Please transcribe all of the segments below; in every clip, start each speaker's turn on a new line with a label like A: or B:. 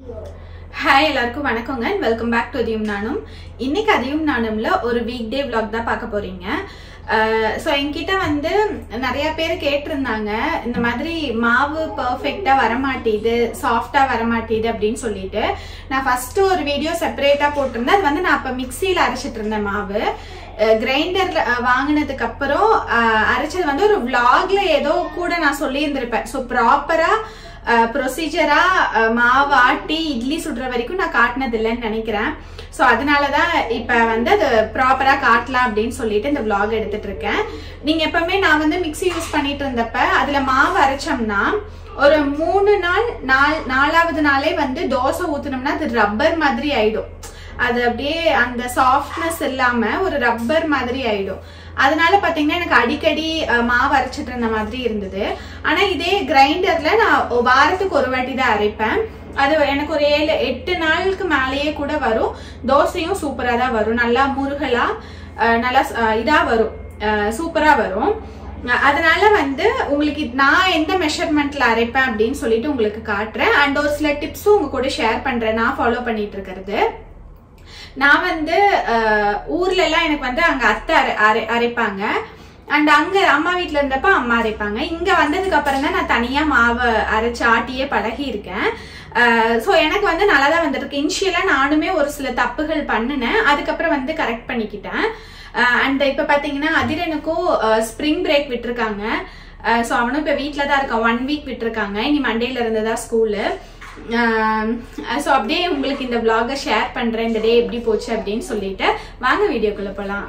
A: Hi எல்லாருக்கும் வணக்கங்க welcome back to அதியும் நானும் இன்னைக்கு அதியும் நானும்ல ஒரு வீக் டே vlog தான் பார்க்க போறீங்க ஸோ என்கிட்ட வந்து நிறைய பேர் கேட்டிருந்தாங்க இந்த மாதிரி மாவு பர்ஃபெக்டா வரமாட்டேது சாஃப்டா வரமாட்டேது அப்படின்னு சொல்லிட்டு நான் ஃபர்ஸ்ட் ஒரு வீடியோ செப்பரேட்டா போட்டிருந்தேன் அது வந்து நான் அப்ப மிக்சியில அரைச்சிட்டு இருந்தேன் மாவு கிரைண்டர்ல வாங்கினதுக்கு அப்புறம் அஹ், அரைச்சது வந்து ஒரு vlogல ஏதோ கூட நான் சொல்லியிருந்திருப்பேன் ஸோ ப்ராப்பரா ப்ரொசீஜரா மாவு ஆட்டி இட்லி சுடுற வரைக்கும் நான் காட்டினது இல்லைன்னு நினைக்கிறேன் ஸோ அதனால தான் இப்போ வந்து அது ப்ராப்பராக காட்டலாம் அப்படின்னு சொல்லிட்டு இந்த vlog எடுத்துட்டு இருக்கேன் நீங்கள் எப்பவுமே நான் வந்து மிக்ஸி யூஸ் பண்ணிட்டு இருந்தப்ப அதில் மாவு அரைச்சோம்னா ஒரு மூணு நாள் நாள் நாலாவது நாளே வந்து தோசை ஊத்துனோம்னா அது ரப்பர் மாதிரி ஆயிடும் அது அப்படியே அந்த சாஃப்ட்னஸ் இல்லாம ஒரு ரப்பர் மாதிரி ஆயிடும் அதனால பாத்தீங்கன்னா எனக்கு அடிக்கடி அஹ், மாவு அரைச்சிட்டு இருந்த மாதிரி இருந்தது ஆனா இதே கிரைண்டர்ல நான் ஒ- வாரத்துக்கு ஒரு வாட்டி தான் அரைப்பேன் அது எனக்கு ஒரு ஏழு எட்டு நாளுக்கு மேலேயே கூட வரும் தோசையும் சூப்பரா தான் வரும் நல்லா முருகலா அஹ், நல்லா அஹ், இதா வரும் சூப்பரா வரும் அஹ், அதனால வந்து உங்களுக்கு இது- நான் எந்த மெஷர்மெண்ட்ல அரைப்பேன் அப்படின்னு சொல்லிட்டு உங்களுக்கு காட்டுறேன் அண்ட் ஒரு சில டிப்ஸும் உங்க கூட ஷேர் பண்றேன் நான் ஃபாலோ பண்ணிட்டு இருக்கிறது நான் வந்து அஹ், ஊர்ல எல்லாம் எனக்கு வந்து அங்க அத்தை அரை அரை- அரைப்பாங்க அண்ட் அங்க அம்மா வீட்ல இருந்தப்ப அம்மா அரைப்பாங்க இங்க வந்ததுக்கு அப்புறம் தான் நான் தனியா மாவை அரைச்சு ஆட்டியே பழகி இருக்கேன் ஸோ எனக்கு வந்து நல்லா தான் வந்திருக்கு இனிஷியலா நானுமே ஒரு சில தப்புகள் பண்ணினேன் அதுக்கப்புறம் வந்து கரெக்ட் பண்ணிக்கிட்டேன் அண்ட் இப்போ பார்த்தீங்கன்னா அதிரனுக்கும் ஸ்ப்ரிங் பிரேக் விட்டுருக்காங்க ஸோ அவனும் இப்போ வீட்டில் தான் இருக்கான் ஒன் வீக் விட்டுருக்காங்க இனி மண்டேல இருந்து தான் ஸ்கூலு ஸோ அப்படியே உங்களுக்கு இந்த vlog-அ ஷேர் பண்றேன் இந்த டே எப்படி போச்சு அப்படின்னு சொல்லிட்டு வாங்க வீடியோக்குள்ள போலாம்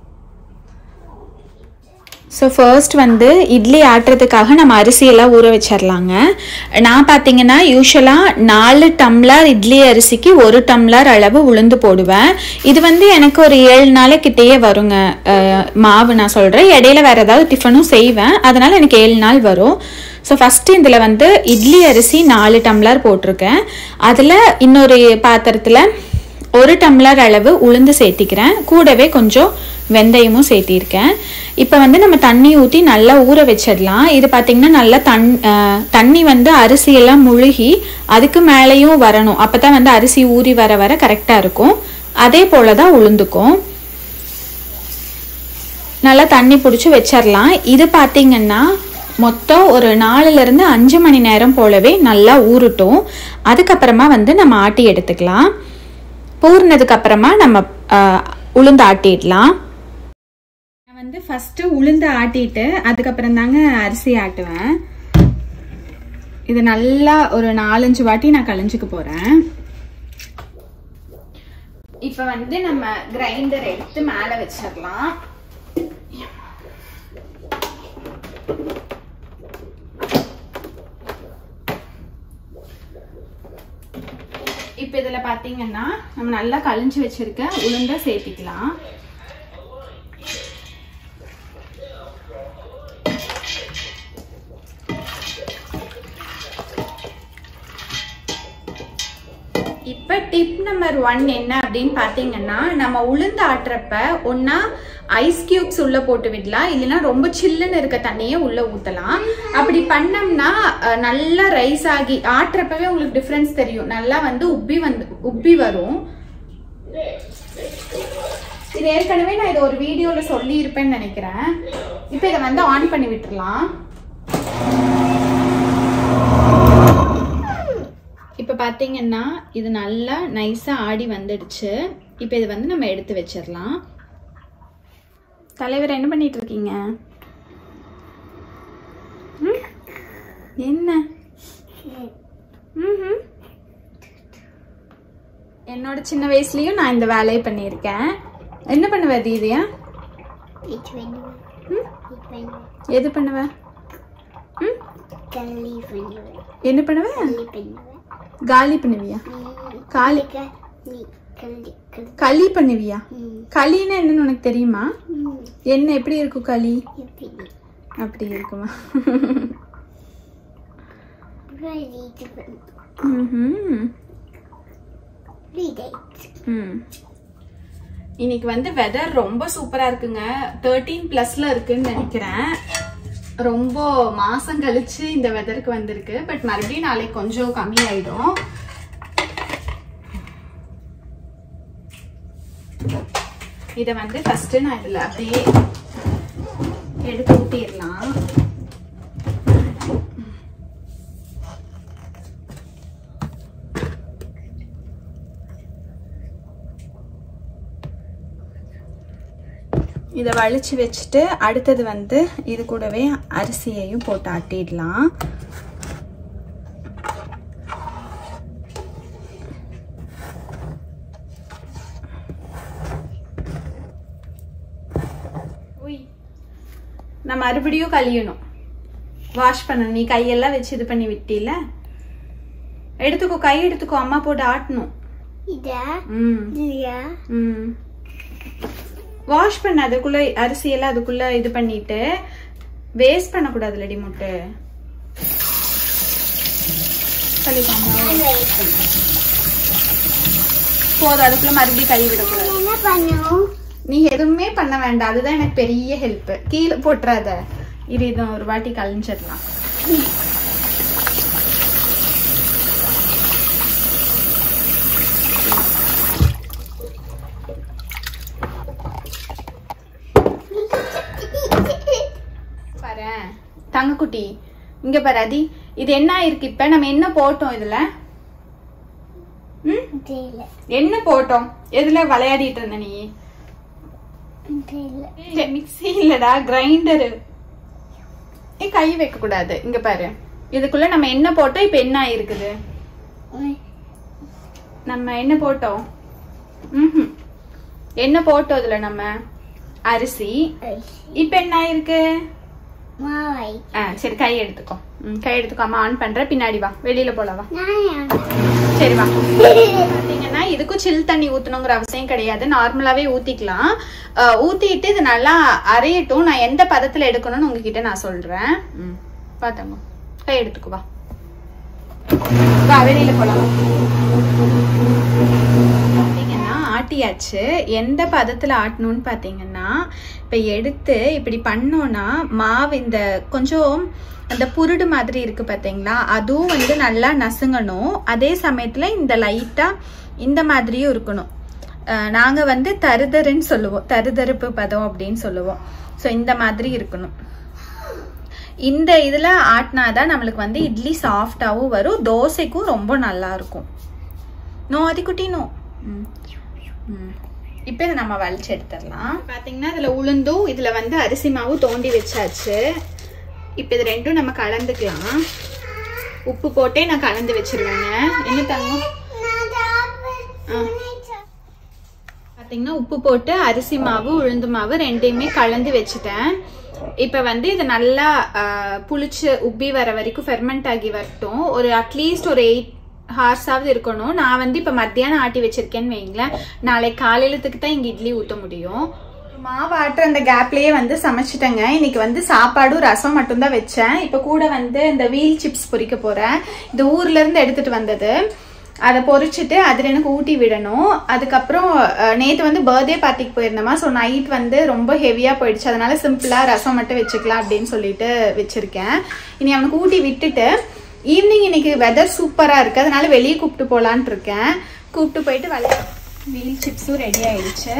A: ஸோ ஃபர்ஸ்ட் வந்து இட்லி ஆட்டுறதுக்காக நம்ம அரிசியெல்லாம் ஊற வச்சிடலாங்க நான் பார்த்தீங்கன்னா யூஸ்வலாக நாலு டம்ளர் இட்லி அரிசிக்கு ஒரு டம்ளர் அளவு உளுந்து போடுவேன் இது வந்து எனக்கு ஒரு ஏழு நாளைக்கிட்டேயே வருங்க அஹ், மாவு நான் சொல்கிறேன் இடையில வேறு ஏதாவது டிஃபனும் செய்வேன் அதனால் எனக்கு ஏழு நாள் வரும் ஸோ ஃபஸ்ட்டு இதில் வந்து இட்லி அரிசி நாலு டம்ளர் போட்டிருக்கேன் அதில் இன்னொரு பாத்திரத்தில் ஒரு டம்ளர் அளவு உளுந்து சேர்த்திக்கிறேன் கூடவே கொஞ்சம் வெந்தயமும் சேர்த்திருக்கேன் இப்போ வந்து நம்ம தண்ணி ஊற்றி நல்லா ஊற வச்சிடலாம் இது பார்த்திங்கன்னா நல்லா தண் அஹ், தண்ணி வந்து அரிசியெல்லாம் முழுகி அதுக்கு மேலேயும் வரணும் அப்போ தான் வந்து அரிசி ஊறி வர வர கரெக்டாக இருக்கும் அதே போல் தான் உளுந்துக்கும் நல்லா தண்ணி பிடிச்சி வச்சிடலாம் இது பார்த்தீங்கன்னா மொத்தம் ஒரு நாலுலேருந்து அஞ்சு மணி நேரம் போலவே நல்லா ஊறட்டும் அதுக்கப்புறமா வந்து நம்ம ஆட்டி எடுத்துக்கலாம் ஊறினதுக்கு அப்புறமா நம்ம ஆஹ், உளுந்து ஆட்டிடலாம் நான் வந்து ஃபஸ்ட்டு உளுந்து ஆட்டிட்டு அதுக்கப்புறம் தாங்க அரிசி ஆட்டுவேன் இது நல்லா ஒரு நாலஞ்சு வாட்டி நான் கழிஞ்சுக்க போகிறேன் இப்போ வந்து நம்ம கிரைண்டர் எடுத்து மேலே வச்சிடலாம் இப்போ இதில் பார்த்தீங்கன்னா நம்ம நல்லா கழிஞ்சு வச்சிருக்க உளுந்த சேர்த்திக்கலாம் இப்போ டிப் நம்பர் ஒன் என்ன அப்படின்னு பார்த்தீங்கன்னா நம்ம உளுந்து ஆட்டுறப்ப ஒன்றா ஐஸ் கியூப்ஸ் உள்ளே போட்டு விடலாம் இல்லைன்னா ரொம்ப சில்லுன்னு இருக்க தண்ணியை உள்ளே ஊற்றலாம் அப்படி பண்ணோம்னா அஹ், நல்லா ரைஸ் ஆகி ஆட்டுறப்பவே உங்களுக்கு டிஃப்ரென்ஸ் தெரியும் நல்லா வந்து உப்பி வந்து உப்பி வரும் இது ஏற்கனவே நான் இதை ஒரு வீடியோவில் சொல்லியிருப்பேன்னு நினைக்கிறேன் இப்போ இதை வந்து ஆன் பண்ணி விட்டுறலாம் இப்போ பார்த்தீங்கன்னா இது நல்லா நைஸாக ஆடி வந்துடுச்சு இப்போ இது வந்து நம்ம எடுத்து வச்சிடலாம் தலைவர் என்ன பண்ணிட்டு இருக்கீங்க ம்? என்ன ம்ஹும். என்னோட சின்ன வயசுலயும் நான் இந்த வேலையை பண்ணியிருக்கேன் என்ன பண்ணுவ தீதியா
B: இது பண்ணுவேன்
A: ம்?
B: இது பண்ணுவேன்
A: எது பண்ணுவ ம்?
B: கல்லி பண்ணுவேன்
A: என்ன பண்ணுவ
B: கல்லி பண்ணுவேன்
A: காலி பண்ணுவியா காலி
B: நீ கல்லி கல்லி
A: களி பண்ணுவியா
B: ம்
A: களின்னா என்னன்னு உனக்கு தெரியுமா
B: ம்
A: என்ன எப்படி இருக்கும் களி
B: எப்படி
A: அப்படி இருக்குமா
B: அப்புறம் இது பண்ணுவேன்
A: ம்ஹும்.
B: ரீட்
A: ம். இன்னைக்கு வந்து வெதர் ரொம்ப சூப்பரா இருக்குங்க தேர்ட்டீன் பிளஸ்ல இருக்குன்னு நினைக்கிறேன் ரொம்ப மாசம் கழிச்சு இந்த வெதருக்கு வந்திருக்கு பட் மறுபடியும் நாளைக்கு கொஞ்சம் கம்மியாயிடும் இதை வந்து ஃபர்ஸ்ட் நான் இதுல அப்படியே எடுத்து ஊத்திடலாம் இதை வலிச்சு வச்சுட்டு அடுத்தது வந்து இது கூடவே அரிசியையும் போட்டு ஆட்டிடலாம் நான் மறுபடியும் கழியணும் வாஷ் பண்ணணும் நீ கையெல்லாம் வச்சு இது பண்ணி விட்டில எடுத்துக்கோ கை எடுத்துக்கோ அம்மா போட்டு ஆட்டணும்
B: இதா
A: ம்
B: இதுயா
A: ம் வாஷ் பண்ண அதுக்குள்ள அரிசி எல்லாம் அதுக்குள்ள இது பண்ணிட்டு வேஸ்ட் பண்ணக்கூடாது லடி முட்டை கழுவிக்கோமா. போதும் அதுக்குள்ள மறுபடியும் கை விடக்கூடாது
B: என்ன பண்ணும்
A: நீ எதுவுமே பண்ண வேண்டாம் அதுதான் எனக்கு பெரிய ஹெல்ப் கீழே போட்டுறாத இரு இதை ஒரு வாட்டி கழிஞ்சிடலாம் பாரு தங்கக்குட்டி இங்க பாரு அதி இது என்ன ஆயிருக்கு இப்ப நம்ம என்ன போட்டோம் இதுல ம்
B: தெரியல
A: என்ன போட்டோம் எதுல விளையாடிட்டு இருந்த நீ
B: தெரியல
A: மிக்ஸி இல்லடா கிரைண்டரு ஏ கை வைக்க கூடாது இங்க பாரு இதுக்குள்ள நம்ம என்ன போட்டோம் இப்ப என்ன ஆயிருக்குது நம்ம என்ன போட்டோம் ம்ஹும். என்ன போட்டோம் இதுல நம்ம அரிசி இப்ப என்ன ஆயிருக்கு
B: மாவை
A: ஆ சரி கை எடுத்துக்கோ ம், கை எடுத்துக்கோ அம்மா ஆன் பண்ற பின்னாடி வா வெளியில போல வா
B: நான்
A: சரி வா பாத்தீங்கன்னா இதுக்கும் சில் தண்ணி ஊத்தணுங்கிற அவசியம் கிடையாது நார்மலாவே ஊத்திக்கலாம் அஹ், ஊத்திட்டு இது நல்லா அரையட்டும் நான் எந்த பதத்துல எடுக்கணும்னு உங்ககிட்ட நான் சொல்றேன் ம், பாத்தங்க கை எடுத்துக்கோ வா வா வெளியில போலாம் பாத்தீங்கன்னா ஆட்டியாச்சு எந்த பதத்துல ஆட்டணும்னு பாத்தீங்கன்னா இப்ப எடுத்து இப்படி பண்ணோம்னா மாவு இந்த கொஞ்சம் அந்த புருடு மாதிரி இருக்கு பாத்தீங்களா அதுவும் வந்து நல்லா நசுங்கணும் அதே சமயத்துல இந்த லைட்டா இந்த மாதிரியும் இருக்கணும் அஹ் நாங்க வந்து தருதருன்னு சொல்லுவோம் தருதருப்பு பதம் அப்படின்னு சொல்லுவோம் ஸோ இந்த மாதிரி இருக்கணும் இந்த இதுல ஆட்டினாதான் நம்மளுக்கு வந்து இட்லி சாஃப்டாவும் வரும் தோசைக்கும் ரொம்ப நல்லா இருக்கும் நோ அதிக்குட்டி நோ ம். ம். இப்போ இதை நம்ம வலிச்சு எடுத்துடலாம் பார்த்தீங்கன்னா இதில் உளுந்தும் இதில் வந்து அரிசி மாவும் தோண்டி வச்சாச்சு இப்போ இது ரெண்டும் நம்ம கலந்துக்கலாம் உப்பு போட்டே நான் கலந்து வச்சிருவேங்க என்ன தங்கம் ஆ. பார்த்தீங்கன்னா உப்பு போட்டு அரிசி மாவு உளுந்து மாவு ரெண்டையுமே கலந்து வச்சுட்டேன் இப்போ வந்து இது நல்லா ஆ, புளிச்சு உப்பி வர வரைக்கும் ஃபெர்மெண்ட் ஆகி வரட்டும் ஒரு அட்லீஸ்ட் ஒரு எயிட் ஹார்ஸாவது இருக்கணும் நான் வந்து இப்போ மத்தியானம் ஆட்டி வச்சிருக்கேன்னு வைங்களேன் நாளைக்கு காலையிலத்துக்கு தான் இங்கே இட்லி ஊற்ற முடியும் மாவு ஆட்டுற அந்த கேப்லயே வந்து சமைச்சிட்டேங்க இன்னைக்கு வந்து சாப்பாடும் ரசம் மட்டும்தான் வச்சேன் இப்போ கூட வந்து இந்த வீல் சிப்ஸ் பொரிக்க போறேன் இது ஊர்ல இருந்து எடுத்துட்டு வந்தது அதை பொரிச்சிட்டு அதில் எனக்கு ஊட்டி விடணும் அதுக்கப்புறம் அஹ், நேத்து வந்து பர்த்டே பார்ட்டிக்கு போயிருந்தோமா ஸோ நைட் வந்து ரொம்ப ஹெவியாக போயிடுச்சு அதனால சிம்பிளாக ரசம் மட்டும் வச்சுக்கலாம் அப்படின்னு சொல்லிட்டு வச்சிருக்கேன் இனி அவனுக்கு ஊட்டி விட்டுட்டு ஈவினிங் இன்னைக்கு வெதர் சூப்பராக இருக்கு அதனால வெளியே கூப்பிட்டு போகலான்ட்டு இருக்கேன் கூப்பிட்டு போயிட்டு விளையா வீல் சிப்ஸும் ரெடி ஆயிடுச்சு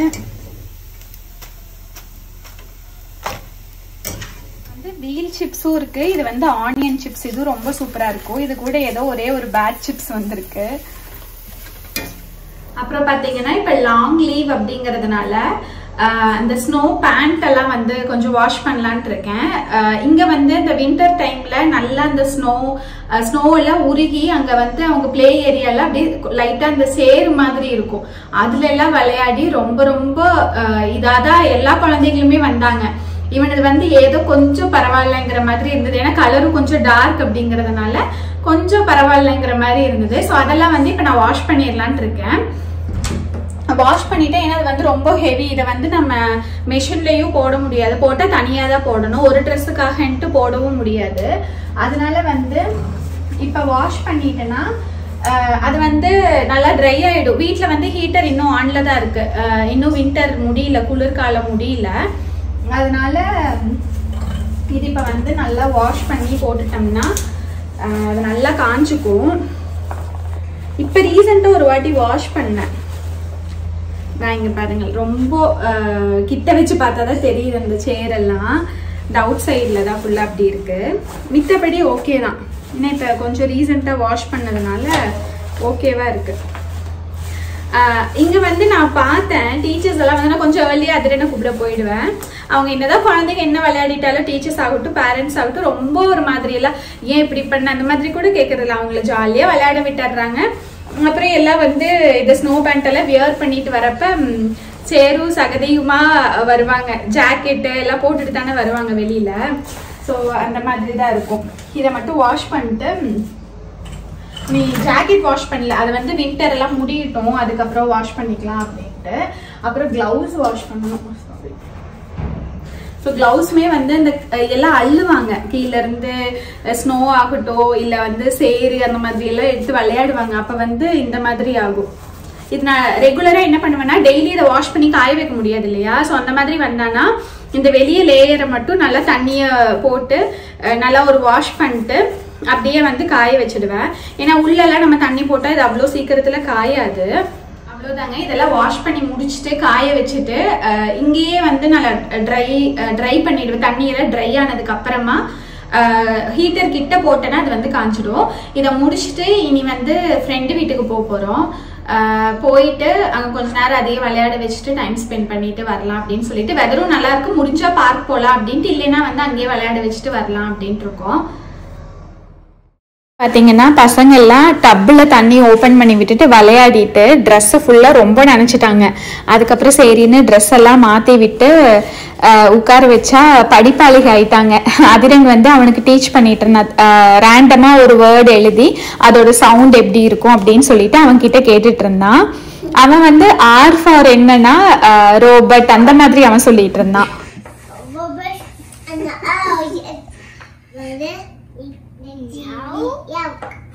A: வந்து வீல் சிப்ஸும் இருக்கு இது வந்து ஆனியன் சிப்ஸ் இது ரொம்ப சூப்பரா இருக்கும் இது கூட ஏதோ ஒரே ஒரு பேட் சிப்ஸ் வந்திருக்கு அப்புறம் பாத்தீங்கன்னா இப்ப லாங் லீவ் அப்படிங்கறதுனால ஆஹ், இந்த ஸ்னோ பேண்ட் எல்லாம் வந்து கொஞ்சம் வாஷ் பண்ணலான்ட்டு இருக்கேன் ஆஹ், இங்க வந்து இந்த வின்டர் டைம்ல நல்லா அந்த ஸ்னோ ஸ்னோ எல்லாம் உருகி அங்க வந்து அவங்க பிளே ஏரியால அப்படியே லைட்டா அந்த சேறு மாதிரி இருக்கும் அதுல எல்லாம் விளையாடி ரொம்ப ரொம்ப ஆஹ், இதாதான் எல்லா குழந்தைகளுமே வந்தாங்க இவனது வந்து ஏதோ கொஞ்சம் பரவாயில்லைங்கிற மாதிரி இருந்தது ஏன்னா கலரும் கொஞ்சம் டார்க் அப்படிங்கறதுனால கொஞ்சம் பரவாயில்லைங்கிற மாதிரி இருந்தது ஸோ அதெல்லாம் வந்து இப்போ நான் வாஷ் பண்ணிடலான்ட்டு இருக்கேன் வாஷ் பண்ணிட்டேன் ஏன்னா அது வந்து ரொம்ப ஹெவி இதை வந்து நம்ம மிஷின்லயும் போட முடியாது போட்டால் தனியாக தான் போடணும் ஒரு ட்ரெஸ்ஸுக்காகன்ட்டு போடவும் முடியாது அதனால வந்து இப்போ வாஷ் பண்ணிட்டேன்னா அஹ், அது வந்து நல்லா ட்ரை ஆயிடும் வீட்டில் வந்து ஹீட்டர் இன்னும் ஆன்ல தான் இருக்கு அஹ், இன்னும் வின்டர் முடியல குளிர்காலம் முடியல அதனால இது இப்போ வந்து நல்லா வாஷ் பண்ணி போட்டுட்டோம்னா அஹ், அது நல்லா காஞ்சுக்கும் இப்போ ரீசெண்டாக ஒரு வாட்டி வாஷ் பண்ணேன் நான் இங்க பாருங்க ரொம்ப அஹ், கிட்ட வச்சு பார்த்தா தான் தெரியுது அந்த சேர் எல்லாம் இந்த அவுட் சைடில் தான் ஃபுல்லாக அப்படி இருக்கு மித்தபடி ஓகே தான் ஏன்னா இப்போ கொஞ்சம் ரீசெண்டாக வாஷ் பண்ணதுனால ஓகேவா இருக்கு ஆஹ் இங்க வந்து நான் பார்த்தேன் டீச்சர்ஸ் எல்லாம் வந்து நான் கொஞ்சம் ஏர்லியா அதிரன கூப்பிட போயிடுவேன் அவங்க என்னதான் குழந்தைங்க என்ன விளையாடிட்டாலும் டீச்சர்ஸ் ஆகட்டும் பேரண்ட்ஸ் ஆகட்டும் ரொம்ப ஒரு மாதிரி எல்லாம் ஏன் இப்படி பண்ண அந்த மாதிரி கூட கேட்கறதில்ல அவங்கள ஜாலியா விளையாட விட்டுடுறாங்க அப்புறம் எல்லாம் வந்து இந்த ஸ்னோ பேண்ட் எல்லாம் வியர் பண்ணிட்டு வரப்ப ம், சேரும் சகதியுமா வருவாங்க ஜாக்கெட்டு எல்லாம் போட்டுட்டு தானே வருவாங்க வெளியில ஸோ அந்த மாதிரி தான் இருக்கும் இதை மட்டும் வாஷ் பண்ணிட்டு ம், நீ ஜாக்கெட் வாஷ் பண்ணல அது வந்து வின்டர் எல்லாம் முடியட்டும் அதுக்கப்புறம் வாஷ் பண்ணிக்கலாம் அப்படின்ட்டு அப்புறம் கிளவுஸ் வாஷ் பண்ணணும் சாரி ஸோ க்ளவுஸுமே வந்து இந்த அஹ், எல்லாம் அள்ளுவாங்க கீழ இருந்து ஸ்னோ ஆகட்டும் இல்லை வந்து சேரு அந்த மாதிரி எல்லாம் எடுத்து விளையாடுவாங்க அப்போ வந்து இந்த மாதிரி ஆகும் இது நான் ரெகுலராக என்ன பண்ணுவேன்னா டெய்லி இதை வாஷ் பண்ணி காய வைக்க முடியாது இல்லையா ஸோ அந்த மாதிரி வந்தானா இந்த வெளியே லேயரை மட்டும் நல்லா தண்ணியை போட்டு அஹ், நல்லா ஒரு வாஷ் பண்ணிட்டு அப்படியே வந்து காய வச்சிடுவேன் ஏன்னா உள்ளெல்லாம் நம்ம தண்ணி போட்டால் இது அவ்வளோ சீக்கிரத்தில் காயாது அவ்வளோதாங்க இதெல்லாம் வாஷ் பண்ணி முடிச்சுட்டு காய வச்சுட்டு அஹ், இங்கேயே வந்து நல்லா ட்ரை ட்ரை பண்ணிடுவேன் தண்ணியெல்லாம் ட்ரை ஆனதுக்கு அப்புறமா ஹீட்டர் கிட்ட போட்டேன்னா அது வந்து காஞ்சிடும் இதை முடிச்சுட்டு இனி வந்து ஃப்ரெண்டு வீட்டுக்கு போக போகிறோம் போயிட்டு அங்கே கொஞ்ச நேரம் அதையே விளையாட வச்சுட்டு டைம் ஸ்பெண்ட் பண்ணிட்டு வரலாம் அப்படின்னு சொல்லிட்டு வெதரும் நல்லா இருக்கு முடிஞ்சா பார்க் போகலாம் அப்படின்ட்டு இல்லைன்னா வந்து அங்கேயே விளையாட வச்சுட்டு வரலாம் அப்படின்ட்டு இருக்கோம் பார்த்தீங்கன்னா பசங்க எல்லாம் டப்பில் தண்ணி ஓப்பன் பண்ணி விட்டுட்டு விளையாடிட்டு ட்ரெஸ்ஸை ஃபுல்லாக ரொம்ப நினச்சிட்டாங்க அதுக்கப்புறம் சரின்னு ட்ரெஸ் எல்லாம் மாற்றி விட்டு அஹ், உட்கார வச்சா படிப்பாளிக ஆயிட்டாங்க அதிரங்க வந்து அவனுக்கு டீச் பண்ணிட்டு இருந்தான் ரேண்டமாக ஒரு வேர்டு எழுதி அதோட சவுண்ட் எப்படி இருக்கும் அப்படின்னு சொல்லிட்டு அவன் கிட்ட கேட்டுட்டு இருந்தான் அவன் வந்து ஆர் ஃபார் என்னன்னா ரோபட் அந்த மாதிரி அவன் சொல்லிட்டு இருந்தான்
B: Robert and the owl. And then the owl. Yeah.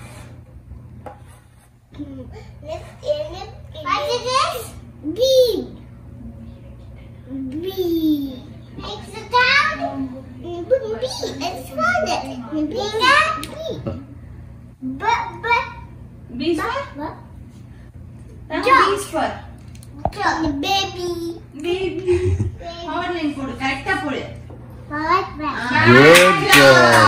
B: What is this? B. B. Makes the sound. B. It's fun. B. B. But, but, but. The baby. Baby. What?
C: Good job.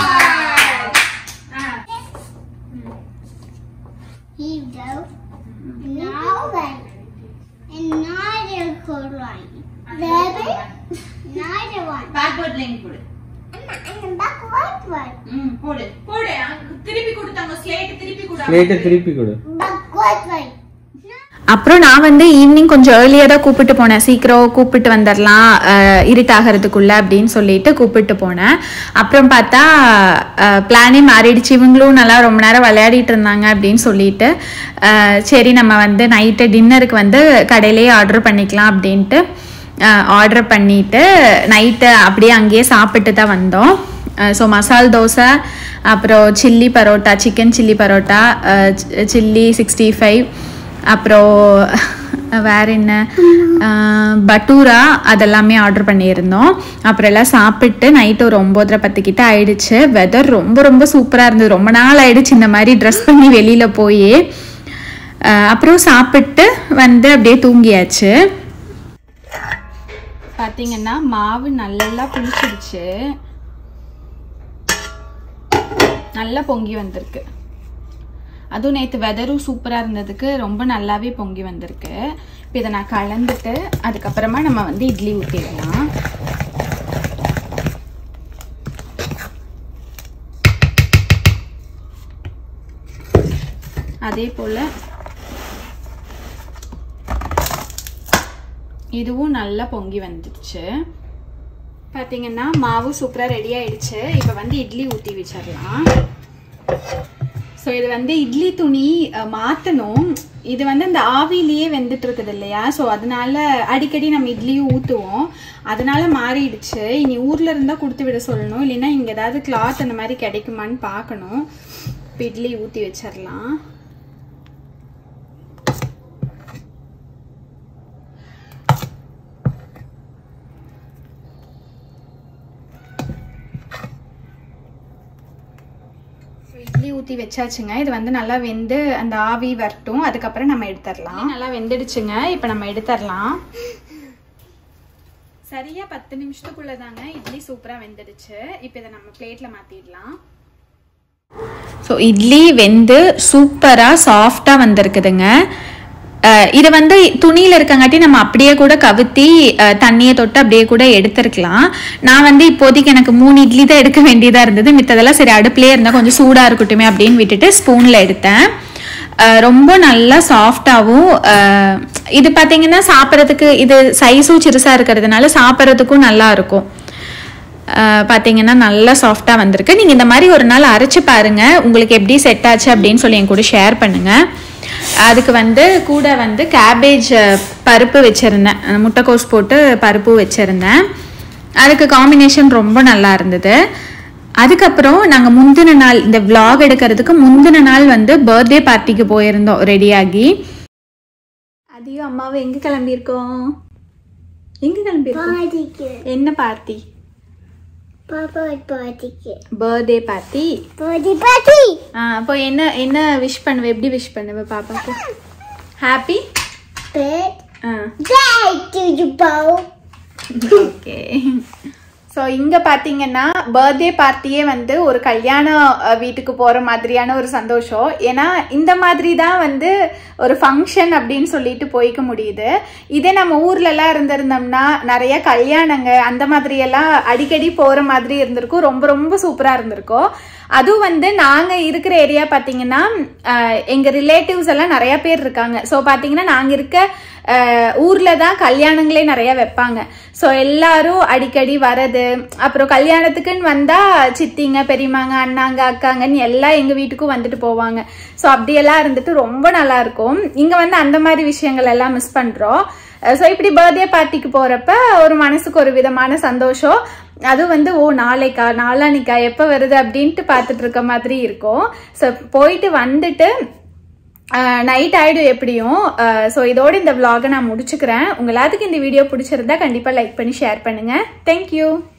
B: Here you go. Now then. Another cool one. Baby. Another one.
A: Backward line கொடு
B: And, and the backward one.
A: ம் போடு போடு அங்க திருப்பி கொடுத்தாங்க slate திருப்பி கொடு
C: later திருப்பி கொடு
B: Backward one.
A: அப்புறம் நான் வந்து ஈவினிங் கொஞ்சம் ஏர்லியாக தான் கூப்பிட்டு போனேன் சீக்கிரம் கூப்பிட்டு வந்துடலாம் அஹ், இருட்டாகிறதுக்குள்ள அப்படின்னு சொல்லிட்டு கூப்பிட்டு போனேன் அப்புறம் பார்த்தா பிளானே மாறிடுச்சு இவங்களும் நல்லா ரொம்ப நேரம் விளையாடிட்டு இருந்தாங்க அப்படின்னு சொல்லிட்டு அஹ், சரி நம்ம வந்து நைட்டு டின்னருக்கு வந்து கடையிலேயே ஆர்டர் பண்ணிக்கலாம் அப்படின்ட்டு ஆர்டர் பண்ணிட்டு நைட்டு அப்படியே அங்கேயே சாப்பிட்டு தான் வந்தோம் ஸோ மசால் தோசை அப்புறம் chilli parotta chicken chilli parotta chilli sixty five அப்புறம் வேற என்ன அஹ், பட்டூரா அதெல்லாமே ஆர்டர் பண்ணியிருந்தோம் அப்புறம் எல்லாம் சாப்பிட்டு நைட்டு ஒரு ஒம்போதரை பத்து கிட்ட ஆயிடுச்சு வெதர் ரொம்ப ரொம்ப சூப்பராக இருந்தது ரொம்ப நாள் ஆயிடுச்சு இந்த மாதிரி ட்ரெஸ் பண்ணி வெளியில் போய் அஹ், அப்புறம் சாப்பிட்டு வந்து அப்படியே தூங்கியாச்சு பார்த்தீங்கன்னா மாவு நல்லா புளிச்சிருச்சு நல்லா பொங்கி வந்திருக்கு அதுவும் நேற்று வெதரும் சூப்பராக இருந்ததுக்கு ரொம்ப நல்லாவே பொங்கி வந்திருக்கு இப்போ இதை நான் கலந்துட்டு அதுக்கப்புறமா நம்ம வந்து இட்லி ஊற்றிடலாம் அதே போல் இதுவும் நல்லா பொங்கி வந்துடுச்சு பார்த்தீங்கன்னா மாவு சூப்பராக ரெடி ஆயிடுச்சு இப்போ வந்து இட்லி ஊற்றி வச்சிடலாம் ஸோ இது வந்து இட்லி துணி அஹ், மாத்தணும் இது வந்து அந்த ஆவிலேயே வெந்துட்டு இருக்குது இல்லையா ஸோ அதனால அடிக்கடி நம்ம இட்லியும் ஊற்றுவோம் அதனால மாறிடுச்சு இனி ஊர்ல இருந்தா கொடுத்து விட சொல்லணும் இல்லைன்னா இங்கே ஏதாவது கிளாத் அந்த மாதிரி கிடைக்குமான்னு பார்க்கணும் இப்போ இட்லி ஊற்றி வச்சிடலாம் ஸோ இட்லி ஊற்றி ஊற்றி வச்சாச்சுங்க இது வந்து நல்லா வெந்து அந்த ஆவி வரட்டும் அதுக்கப்புறம் நம்ம எடுத்துடலாம் நல்லா வெந்துடுச்சுங்க இப்போ நம்ம எடுத்துடலாம் சரியா பத்து நிமிஷத்துக்குள்ள தாங்க இட்லி சூப்பராக வெந்துடுச்சு இப்போ இதை நம்ம பிளேட்டில் மாற்றிடலாம் ஸோ இட்லி வெந்து சூப்பராக சாஃப்டாக வந்திருக்குதுங்க அஹ் இது வந்து துணியில் இருக்கங்காட்டி நம்ம அப்படியே கூட கவுத்தி அஹ் தண்ணியை தொட்டு அப்படியே கூட எடுத்துருக்கலாம் நான் வந்து இப்போதைக்கு எனக்கு மூணு இட்லி தான் எடுக்க வேண்டியதாக இருந்தது மித்ததெல்லாம் சரி அடுப்புலேயே இருந்தால் கொஞ்சம் சூடாக இருக்கட்டுமே அப்படின்னு விட்டுட்டு ஸ்பூனில் எடுத்தேன் அஹ் ரொம்ப நல்லா சாஃப்டாகவும் இது பார்த்தீங்கன்னா சாப்பிட்றதுக்கு இது சைஸும் சிறுசாக இருக்கிறதுனால சாப்பிட்றதுக்கும் நல்லா இருக்கும் அஹ் பார்த்தீங்கன்னா நல்லா சாஃப்டாக வந்திருக்கு நீங்கள் இந்த மாதிரி ஒரு நாள் அரைச்சு பாருங்க உங்களுக்கு எப்படி செட் ஆச்சு அப்படின்னு சொல்லி என் கூட ஷேர் பண்ணுங்க அதுக்கு வந்து கூட வந்து கேபேஜ் பருப்பு வச்சுருந்தேன் அஹ் முட்டைக்கோஸ் போட்டு பருப்பு வச்சுருந்தேன் அதுக்கு காம்பினேஷன் ரொம்ப நல்லா இருந்தது அதுக்கப்புறம் நாங்கள் முந்தின நாள் இந்த vlog எடுக்கிறதுக்கு முந்தின நாள் வந்து பர்த்டே பார்ட்டிக்கு போயிருந்தோம் ரெடியாகி அதையும் அம்மாவை எங்கே கிளம்பியிருக்கோம் எங்கே கிளம்பியிருக்கோம்
B: Partyக்கு
A: என்ன பார்ட்டி
B: பாப்பா பார்ட்டிக்கு
A: பர்த்டே பார்ட்டி
B: பார்ட்டி பார்ட்டி
A: ஆ அப்போ என்ன என்ன விஷ் பண்ணுவ எப்படி விஷ் பண்ணுவ பாப்பாக்கு ஹாப்பி
B: பெட்
A: ஆ
B: Back to the bow.
A: Okay so இங்கே பார்த்தீங்கன்னா பர்த்டே பார்ட்டியே வந்து ஒரு கல்யாண அஹ், வீட்டுக்கு போகிற மாதிரியான ஒரு சந்தோஷம் ஏன்னா இந்த மாதிரி தான் வந்து ஒரு ஃபங்க்ஷன் அப்படின்னு சொல்லிட்டு போய்க்க முடியுது இதே நம்ம ஊர்லலாம் இருந்திருந்தோம்னா நிறைய கல்யாணங்க அந்த மாதிரியெல்லாம் அடிக்கடி போகிற மாதிரி இருந்திருக்கும் ரொம்ப ரொம்ப சூப்பராக இருந்திருக்கும் அதுவும் வந்து நாங்கள் இருக்கிற ஏரியா பார்த்தீங்கன்னா எங்கள் ரிலேட்டிவ்ஸ் எல்லாம் நிறைய பேர் இருக்காங்க ஸோ பார்த்தீங்கன்னா நாங்கள் இருக்க அஹ், ஊர்ல தான் கல்யாணங்களே நிறைய வைப்பாங்க ஸோ எல்லாரும் அடிக்கடி வரது அப்புறம் கல்யாணத்துக்குன்னு வந்தா சித்திங்க பெரியம்மாங்க அண்ணாங்க அக்காங்கன்னு எல்லாம் எங்க வீட்டுக்கும் வந்துட்டு போவாங்க ஸோ அப்படியெல்லாம் இருந்துட்டு ரொம்ப நல்லா இருக்கும் இங்க வந்து அந்த மாதிரி விஷயங்கள் எல்லாம் மிஸ் பண்றோம் ஸோ இப்படி பர்த்டே பார்ட்டிக்கு போறப்ப ஒரு மனசுக்கு ஒரு விதமான சந்தோஷம் அது வந்து ஓ நாளைக்கா நாளானிக்கா எப்போ வருது அப்படின்ட்டு பார்த்துட்டு இருக்க மாதிரி இருக்கும் ஸோ போயிட்டு வந்துட்டு நைட் ஆயிடும் எப்படியும் ஸோ இதோட இந்த vlog-அ நான் முடிச்சுக்கிறேன் உங்க எல்லாத்துக்கும் இந்த வீடியோ பிடிச்சிருந்தா கண்டிப்பாக லைக் பண்ணி ஷேர் பண்ணுங்க தேங்க்யூ